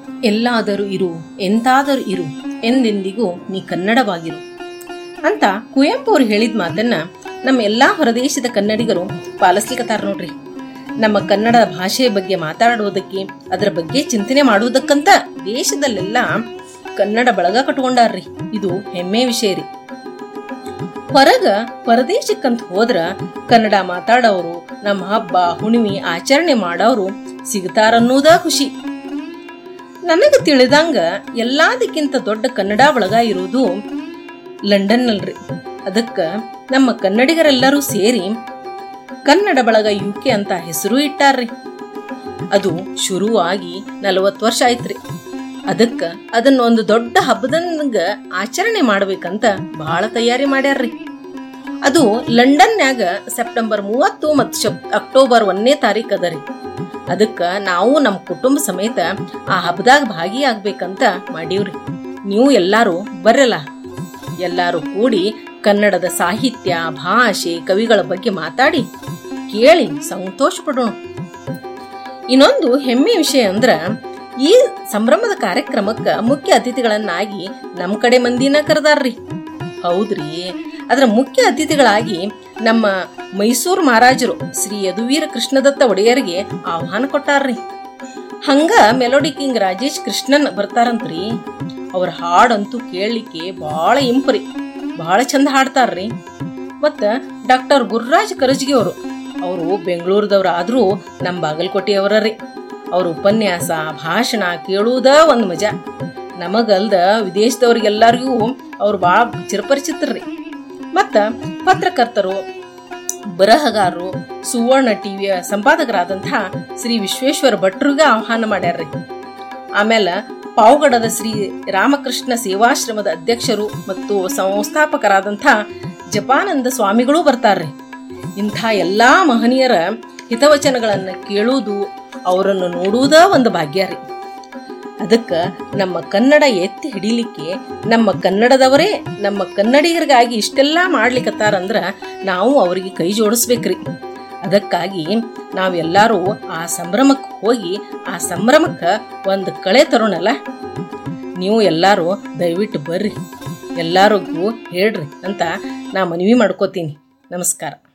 ಎಲ್ಲಾದರೂ ಇರು ಎಂತಾದರೂ ಇರು ಎಂದೆಂದಿಗೂ ನೀ ಕನ್ನಡವಾಗಿರು ಅಂತ ಕುವೆಂಪು ಅವರು ಹೇಳಿದ ಮಾತನ್ನ ನಮ್ಮ ಎಲ್ಲಾ ಹೊರದೇಶದ ಕನ್ನಡಿಗರು ಪಾಲಿಸ್ಲಿಕ್ಕತ್ತಾರ ನೋಡ್ರಿ ನಮ್ಮ ಕನ್ನಡ ಭಾಷೆಯ ಬಗ್ಗೆ ಮಾತಾಡುವುದಕ್ಕೆ ಅದರ ಬಗ್ಗೆ ಚಿಂತನೆ ಮಾಡುವುದಕ್ಕಂತ ದೇಶದಲ್ಲೆಲ್ಲ ಕನ್ನಡ ಬಳಗ ಕಟ್ಕೊಂಡಾರ್ರಿ ಇದು ಹೆಮ್ಮೆ ವಿಷಯ ರೀ ಹೊರಗ ಪರದೇಶಕ್ಕಂತ ಹೋದ್ರ ಕನ್ನಡ ಮಾತಾಡೋರು ನಮ್ಮ ಹಬ್ಬ ಹುಣ್ಣಿಮೆ ಆಚರಣೆ ಮಾಡೋರು ಸಿಗ್ತಾರನ್ನೋದ ಖುಷಿ ನನಗ ತಿಳಿದಂಗ ಎಲ್ಲದಕ್ಕಿಂತ ದೊಡ್ಡ ಕನ್ನಡ ಬಳಗ ಇರೋದು ಲಂಡನ್ನಲ್ರಿ ಅದಕ್ಕ ನಮ್ಮ ಕನ್ನಡಿಗರೆಲ್ಲರೂ ಸೇರಿ ಕನ್ನಡ ಬಳಗ ಯುಕೆ ಅಂತ ಹೆಸರು ಇಟ್ಟಾರ್ರಿ ಅದು ಶುರುವಾಗಿ ನಲವತ್ತು ವರ್ಷ ಆಯ್ತ್ರಿ ಅದಕ್ಕ ಅದನ್ನ ಒಂದು ದೊಡ್ಡ ಹಬ್ಬದಂಗ ಆಚರಣೆ ಮಾಡ್ಬೇಕಂತ ಬಹಳ ತಯಾರಿ ಮಾಡ್ಯಾರ್ರಿ ಅದು ಲಂಡನ್ನ್ಯಾಗ ಸೆಪ್ಟೆಂಬರ್ ಮೂವತ್ತು ಮತ್ತು ಅಕ್ಟೋಬರ್ ಒಂದನೇ ತಾರೀಕು ಅದ ರೀ ಅದಕ್ಕ ನಾವು ನಮ್ಮ ಕುಟುಂಬ ಸಮೇತ ಆ ಹಬ್ಬದಾಗ ಭಾಗಿಯಾಗ್ಬೇಕಂತ ಮಾಡೀವ್ರಿ ನೀವು ಎಲ್ಲಾರು ಬರ್ರಲ್ಲ ಎಲ್ಲಾರು ಕೂಡಿ ಕನ್ನಡದ ಸಾಹಿತ್ಯ ಭಾಷೆ ಕವಿಗಳ ಬಗ್ಗೆ ಮಾತಾಡಿ ಕೇಳಿ ಸಂತೋಷ ಪಡೋಣ ಇನ್ನೊಂದು ಹೆಮ್ಮೆ ವಿಷಯ ಅಂದ್ರ ಈ ಸಂಭ್ರಮದ ಕಾರ್ಯಕ್ರಮಕ್ಕ ಮುಖ್ಯ ಅತಿಥಿಗಳನ್ನಾಗಿ ನಮ್ಮ ಕಡೆ ಮಂದಿನ ಕರೆದಾರ್ರಿ ಹೌದ್ರಿ ಅದರ ಮುಖ್ಯ ಅತಿಥಿಗಳಾಗಿ ನಮ್ಮ ಮೈಸೂರು ಮಹಾರಾಜರು ಶ್ರೀ ಯದುವೀರ ಕೃಷ್ಣದತ್ತ ಒಡೆಯರಿಗೆ ಆಹ್ವಾನ ಕೊಟ್ಟಾರ್ರಿ ಹಂಗ ಮೆಲೋಡಿ ಕಿಂಗ್ ರಾಜೇಶ್ ಕೃಷ್ಣನ್ ಬರ್ತಾರಂತ್ರಿ ಅವ್ರ ಹಾಡಂತೂ ಕೇಳಲಿಕ್ಕೆ ಭಾಳ ಇಂಪ್ರಿ ಭಾಳ ಚಂದ ಹಾಡ್ತಾರ್ರಿ ಮತ್ತ ಡಾಕ್ಟರ್ ಗುರುರಾಜ್ ಕರಜ್ಗಿ ಅವರು ಅವರು ಬೆಂಗಳೂರದವ್ರು ಆದ್ರೂ ನಮ್ಮ ಬಾಗಲಕೋಟೆಯವರ ರೀ ಅವ್ರ ಉಪನ್ಯಾಸ ಭಾಷಣ ಕೇಳುವುದ ಒಂದು ಮಜಾ ನಮಗಲ್ದ ವಿದೇಶದವ್ರಿಗೆಲ್ಲರಿಗೂ ಅವ್ರು ಭಾಳ ಚಿರಪರಿಚಿತರ್ರಿ ಮತ್ತ ಪತ್ರಕರ್ತರು ಬರಹಗಾರರು ಸುವರ್ಣ ಟಿವಿಯ ಸಂಪಾದಕರಾದಂಥ ಶ್ರೀ ವಿಶ್ವೇಶ್ವರ ಭಟ್ರಿಗೆ ಆಹ್ವಾನ ಮಾಡ್ಯಾರ್ರಿ ಆಮೇಲೆ ಪಾವಗಡದ ಶ್ರೀ ರಾಮಕೃಷ್ಣ ಸೇವಾಶ್ರಮದ ಅಧ್ಯಕ್ಷರು ಮತ್ತು ಸಂಸ್ಥಾಪಕರಾದಂಥ ಜಪಾನಂದ ಸ್ವಾಮಿಗಳು ಬರ್ತಾರ್ರಿ ಇಂಥ ಎಲ್ಲಾ ಮಹನೀಯರ ಹಿತವಚನಗಳನ್ನು ಕೇಳುವುದು ಅವರನ್ನು ನೋಡುವುದ ಒಂದು ಭಾಗ್ಯ ರೀ ಅದಕ್ಕೆ ನಮ್ಮ ಕನ್ನಡ ಎತ್ತಿ ಹಿಡಿಲಿಕ್ಕೆ ನಮ್ಮ ಕನ್ನಡದವರೇ ನಮ್ಮ ಕನ್ನಡಿಗರಿಗಾಗಿ ಇಷ್ಟೆಲ್ಲ ಮಾಡ್ಲಿಕ್ಕತ್ತಾರಂದ್ರ ನಾವು ಅವರಿಗೆ ಕೈ ಜೋಡಿಸ್ಬೇಕ್ರಿ ಅದಕ್ಕಾಗಿ ನಾವೆಲ್ಲರೂ ಆ ಸಂಭ್ರಮಕ್ಕೆ ಹೋಗಿ ಆ ಸಂಭ್ರಮಕ್ಕೆ ಒಂದು ಕಳೆ ತರೋಣಲ್ಲ ನೀವು ಎಲ್ಲರೂ ದಯವಿಟ್ಟು ಬರ್ರಿ ಎಲ್ಲರಿಗೂ ಹೇಳ್ರಿ ಅಂತ ನಾ ಮನವಿ ಮಾಡ್ಕೋತೀನಿ ನಮಸ್ಕಾರ